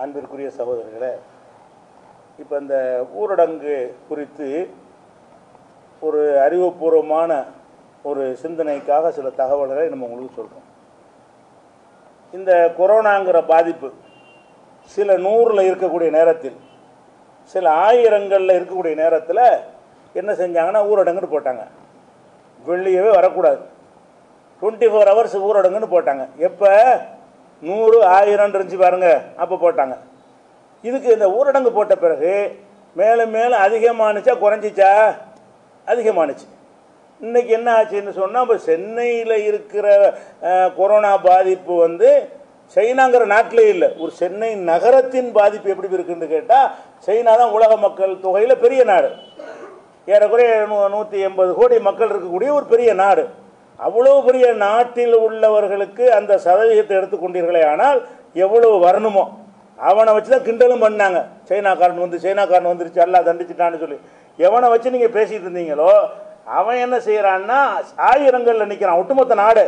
அன்பிற்குரிய சகோதரர்களே இப்போ இந்த ஊரடங்கு குறித்து ஒரு அறிவுபூர்வமான ஒரு சிந்தனைக்காக சில தகவல்களை நம்ம உங்களுக்கு சொல்கிறோம் இந்த கொரோனாங்கிற பாதிப்பு சில நூறில் இருக்கக்கூடிய நேரத்தில் சில ஆயிரங்களில் இருக்கக்கூடிய நேரத்தில் என்ன செஞ்சாங்கன்னா ஊரடங்குன்னு போட்டாங்க வெளியவே வரக்கூடாது டுவெண்ட்டி ஃபோர் ஹவர்ஸ் ஊரடங்குன்னு போட்டாங்க எப்போ நூறு ஆயிரம் இருந்துச்சு பாருங்க அப்போ போட்டாங்க இதுக்கு இந்த ஊரடங்கு போட்ட பிறகு மேலும் மேலும் அதிகமானுச்சா குறைஞ்சிச்சா அதிகமானுச்சு இன்னைக்கு என்ன ஆச்சுன்னு சொன்னால் இப்போ சென்னையில் இருக்கிற அஹ், கொரோனா பாதிப்பு வந்து சைனாங்கிற நாட்டிலே இல்லை ஒரு சென்னை நகரத்தின் பாதிப்பு எப்படி இருக்குன்னு கேட்டால் சைனா தான் உலக மக்கள் தொகையில் பெரிய நாடு ஏறக்குறைய நூ- நூற்றி எண்பது கோடி மக்கள் இருக்கக்கூடிய ஒரு பெரிய நாடு அவ்வளோ பெரிய நாட்டில் உள்ளவர்களுக்கு அந்த சதவீதத்தை எடுத்துக்கொண்டீர்களே ஆனால் எவ்வளவு வரணுமோ அவனை வச்சு தான் கிண்டலும் பண்ணாங்க சைனாக்காரன் வந்து சைனாக்காரன் வந்துருச்சு எல்லாம் தண்டிச்சிட்டான்னு சொல்லி எவனை வச்சு நீங்கள் பேசிட்டு இருந்தீங்களோ அவன் என்ன செய்கிறான்னா ஆயிரங்களில் நிற்கிறான் ஒட்டுமொத்த நாடு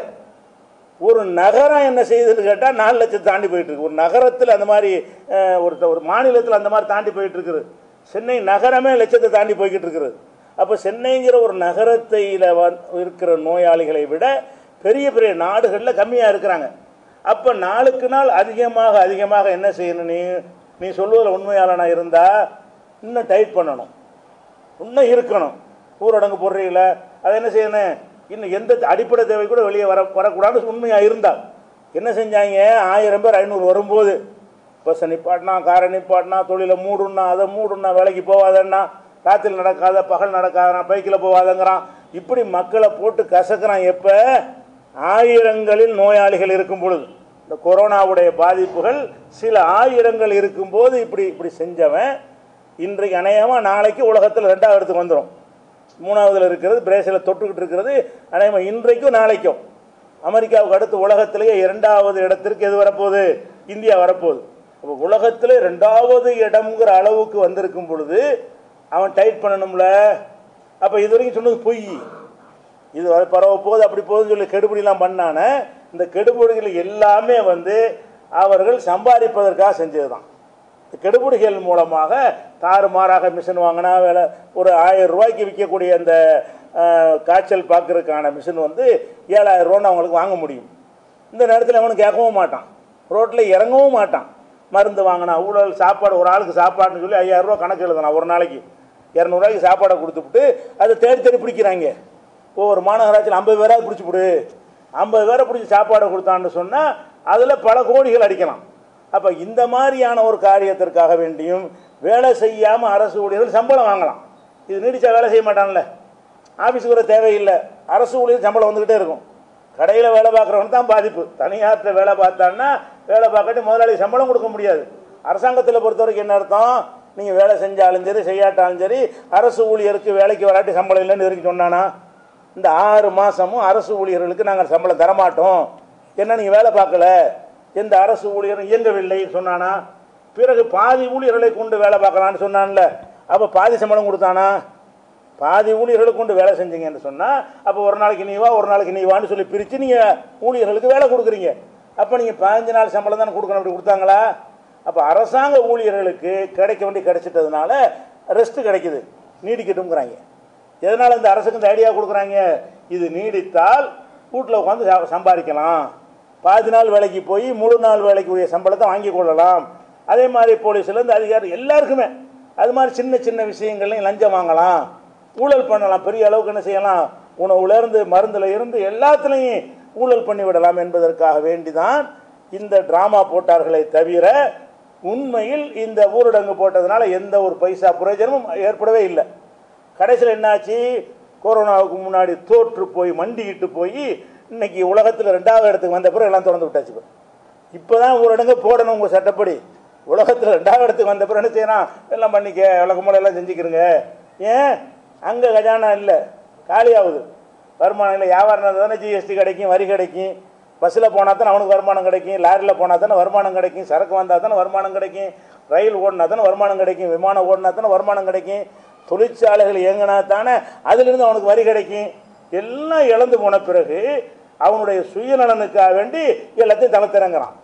ஒரு நகரம் என்ன செய்யுதுன்னு கேட்டால் நாலு லட்சம் தாண்டி போயிட்டு இருக்கு ஒரு நகரத்தில் அந்த மாதிரி அஹ், ஒரு ஒரு மாநிலத்தில் அந்த மாதிரி தாண்டி போயிட்டு இருக்குது சென்னை நகரமே லட்சத்தை தாண்டி போய்கிட்டு இருக்குது அப்போ சென்னைங்கிற ஒரு நகரத்தையில் வந் இருக்கிற நோயாளிகளை விட பெரிய பெரிய நாடுகளில் கம்மியாக இருக்கிறாங்க அப்போ நாளுக்கு நாள் அதிகமாக அதிகமாக என்ன செய்யணும் நீ நீ சொல்லுவதில் உண்மையாளனா இருந்தால் இன்னும் டைட் பண்ணணும் இன்னும் இருக்கணும் ஊரடங்கு போடுறீங்கள அதை என்ன செய்யணும் இன்னும் எந்த அடிப்படை தேவை கூட வெளியே வர வரக்கூடாதுன்னு உண்மையாக இருந்தால் என்ன செஞ்சாங்க ஆயிரம் பேர் ஐநூறு வரும்போது பஸ்ஸை நிப்பாட்டினா காரை நிப்பாட்டினா தொழிலை மூடுன்னா அதை மூடுன்னா வேலைக்கு போவாதன்னா ராத்திரி நடக்காத பகல் நடக்காத பைக்கில் போவாதங்கிறான் இப்படி மக்களை போட்டு கசக்கிறான் எப்போ ஆயிரங்களில் நோயாளிகள் இருக்கும் பொழுது இந்த கொரோனாவுடைய பாதிப்புகள் சில ஆயிரங்கள் இருக்கும்போது இப்படி இப்படி செஞ்சவன் இன்றைக்கு அநேகமாக நாளைக்கு உலகத்தில் ரெண்டாவது இடத்துக்கு வந்துடும் மூணாவதுல இருக்கிறது பிரேசில் தொட்டுக்கிட்டு இருக்கிறது அநேகமாக இன்றைக்கும் நாளைக்கும் அமெரிக்காவுக்கு அடுத்து உலகத்திலேயே இரண்டாவது இடத்திற்கு எது வரப்போகுது இந்தியா வரப்போகுது அப்போ உலகத்திலே ரெண்டாவது இடம்ங்கிற அளவுக்கு வந்திருக்கும் பொழுது அவன் டைட் பண்ணணும்ல அப்போ இது வரைக்கும் சொன்னது பொய் இது வர- பரவ போகுது அப்படி போகுதுன்னு சொல்லி கெடுபிடிலாம் பண்ணானே இந்த கெடுபிடிகள் எல்லாமே வந்து அவர்கள் சம்பாதிப்பதற்காக செஞ்சது தான் இந்த கெடுபிடிகள் மூலமாக தாறுமாறாக மிஷின் வாங்கினா வேலை ஒரு ஆயிரம் ரூபாய்க்கு விற்கக்கூடிய அந்த அஹ், காய்ச்சல் பார்க்கறதுக்கான மிஷின் வந்து ஏழாயிரம் ரூபான்னு அவங்களுக்கு வாங்க முடியும் இந்த நேரத்தில் அவனுக்கு கேட்கவும் மாட்டான் ரோட்டில் இறங்கவும் மாட்டான் மருந்து வாங்கினா ஊழல் சாப்பாடு ஒரு ஆளுக்கு சாப்பாடுன்னு சொல்லி ஐயாயிரம் ரூபா கணக்கு எழுதலாம் ஒரு நாளைக்கு இரநூறுவாய்க்கு சாப்பாடை கொடுத்துப்புட்டு அதை தேடி தேடி பிடிக்கிறாங்க ஒவ்வொரு மாநகராட்சியில் ஐம்பது பேராக பிடிச்சி விடு ஐம்பது பேரை பிடிச்சி சாப்பாடை கொடுத்தான்னு சொன்னால் அதில் பல கோடிகள் அடிக்கலாம் அப்போ இந்த மாதிரியான ஒரு காரியத்திற்காக வேண்டியும் வேலை செய்யாமல் அரசு ஊழியர்கள் சம்பளம் வாங்கலாம் இது நீடிச்சா வேலை செய்ய மாட்டான்ல ஆஃபீஸுக்கு வர தேவையில்லை அரசு ஊழியர் சம்பளம் வந்துக்கிட்டே இருக்கும் கடையில் வேலை பார்க்குறவன் தான் பாதிப்பு தனியார்ட்ட வேலை பார்த்தான்னா வேலை பார்க்கட்டு முதலாளி சம்பளம் கொடுக்க முடியாது அரசாங்கத்தில் பொறுத்த வரைக்கும் என்ன அர்த்தம் நீங்கள் வேலை செஞ்சாலும் சரி செய்யாட்டாலும் சரி அரசு ஊழியருக்கு வேலைக்கு வராட்டி சம்பளம் இல்லைன்னு வரைக்கும் சொன்னானா இந்த ஆறு மாதமும் அரசு ஊழியர்களுக்கு நாங்கள் சம்பளம் தரமாட்டோம் என்ன நீங்கள் வேலை பார்க்கல எந்த அரசு ஊழியரும் இயங்கவில்லை சொன்னானா பிறகு பாதி ஊழியர்களை கொண்டு வேலை பார்க்கலான்னு சொன்னான்ல அப்போ பாதி சம்பளம் கொடுத்தானா பாதி ஊழியர்களை கொண்டு வேலை செஞ்சீங்கன்னு சொன்னால் அப்போ ஒரு நாளைக்கு நீ வா ஒரு நாளைக்கு நீ வான்னு சொல்லி பிரித்து நீங்கள் ஊழியர்களுக்கு வேலை கொடுக்குறீங்க அப்போ நீங்கள் பதினஞ்சு நாள் சம்பளம் தானே கொடுக்கணும் அப்படி கொடுத்தாங்களா அப்போ அரசாங்க ஊழியர்களுக்கு கிடைக்க வேண்டி கிடைச்சிட்டதுனால ரெஸ்ட் கிடைக்குது நீடிக்கட்டும்ங்கிறாங்க எதனால் இந்த அரசுக்கு இந்த ஐடியா கொடுக்குறாங்க இது நீடித்தால் வீட்டில் உட்காந்து சா- சம்பாதிக்கலாம் பாதி நாள் வேலைக்கு போய் முழு நாள் வேலைக்கு உரிய சம்பளத்தை வாங்கி கொள்ளலாம் அதே மாதிரி போலீஸ்லேருந்து அதிகாரி எல்லாருக்குமே அது மாதிரி சின்ன சின்ன விஷயங்கள்லையும் லஞ்சம் வாங்கலாம் ஊழல் பண்ணலாம் பெரிய அளவுக்கு என்ன செய்யலாம் உணவுலேருந்து மருந்துல இருந்து எல்லாத்துலேயும் ஊழல் பண்ணி விடலாம் என்பதற்காக வேண்டிதான் இந்த டிராமா போட்டார்களே தவிர உண்மையில் இந்த ஊரடங்கு போட்டதுனால எந்த ஒரு பைசா பிரயோஜனமும் ஏற்படவே இல்லை கடைசியில் என்னாச்சு கொரோனாவுக்கு முன்னாடி தோற்று போய் மண்டிக்கிட்டு போய் இன்னைக்கு உலகத்தில் ரெண்டாவது இடத்துக்கு வந்த பிறகு எல்லாம் திறந்து விட்டாச்சு இப்போ தான் ஊரடங்கு போடணும் உங்கள் சட்டப்படி உலகத்தில் ரெண்டாவது இடத்துக்கு வந்த பிறகு என்ன செய்யணும் எல்லாம் பண்ணிக்க விளக்கமுறை எல்லாம் செஞ்சுக்கிறங்க ஏன் அங்கே கஜானா இல்லை காலியாகுது வருமானம் இல்லை வியாபாரம் தானே ஜிஎஸ்டி கிடைக்கும் வரி கிடைக்கும் பஸ்ஸில் போனால் தானே அவனுக்கு வருமானம் கிடைக்கும் லாரியில் போனால் தானே வருமானம் கிடைக்கும் சரக்கு வந்தால் தானே வருமானம் கிடைக்கும் ரயில் ஓடினா தானே வருமானம் கிடைக்கும் விமானம் ஓடினா தானே வருமானம் கிடைக்கும் தொழிற்சாலைகள் இயங்கினா தானே அதிலிருந்து அவனுக்கு வரி கிடைக்கும் எல்லாம் இழந்து போன பிறகு அவனுடைய சுயநலனுக்காக வேண்டி எல்லாத்தையும் தளத்திறங்குறான்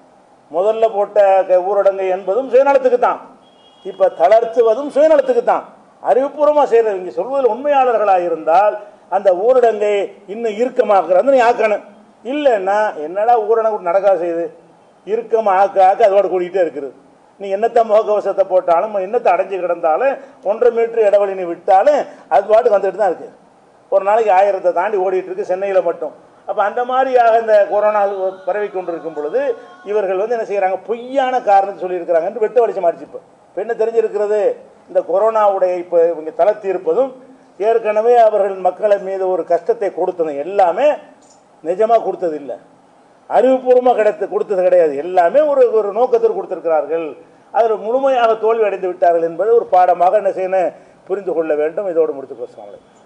முதல்ல போட்ட க- ஊரடங்கு என்பதும் சுயநலத்துக்கு தான் இப்போ தளர்த்துவதும் சுயநலத்துக்கு தான் அறிவுபூர்வமாக செய்கிறது இங்கே சொல்வதில் உண்மையாளர்களாக இருந்தால் அந்த ஊரடங்கை இன்னும் இறுக்கமாக்குறது நீ ஆக்கணும் இல்லைன்னா என்னடா ஊரடங்கு நடக்கா செய்யுது இறுக்கமாக ஆக்க ஆக்க அதோட கூட்டிகிட்டே இருக்குது நீ என்னத்தை முகக்கவசத்தை போட்டாலும் என்னத்தை அடைஞ்சு கிடந்தாலும் ஒன்றரை மீட்டர் இடைவெளி நீ விட்டாலும் அது பாட்டுக்கு வந்துட்டு தான் இருக்குது ஒரு நாளைக்கு ஆயிரத்தை தாண்டி ஓடிட்டு இருக்கு சென்னையில் மட்டும் அப்போ அந்த மாதிரியாக இந்த கொரோனா பரவி கொண்டிருக்கும் பொழுது இவர்கள் வந்து என்ன செய்கிறாங்க பொய்யான காரணத்தை சொல்லியிருக்கிறாங்கன்னு வெட்ட வலிச்சு மாறிச்சு இப்போ இப்போ என்ன தெரிஞ்சிருக்கிறது இந்த கொரோனாவுடைய இப்போ இவங்க தளர்த்தி இருப்பதும் ஏற்கனவே அவர்கள் மக்களை மீது ஒரு கஷ்டத்தை கொடுத்ததும் எல்லாமே நிஜமாக கொடுத்தது இல்லை அறிவுபூர்வமாக கிடைத்து கொடுத்தது கிடையாது எல்லாமே ஒரு ஒரு நோக்கத்தில் கொடுத்திருக்கிறார்கள் அதில் முழுமையாக தோல்வி அடைந்து விட்டார்கள் என்பது ஒரு பாடமாக என்ன செய்யணும் புரிந்து கொள்ள வேண்டும் இதோடு முடித்துக்கோ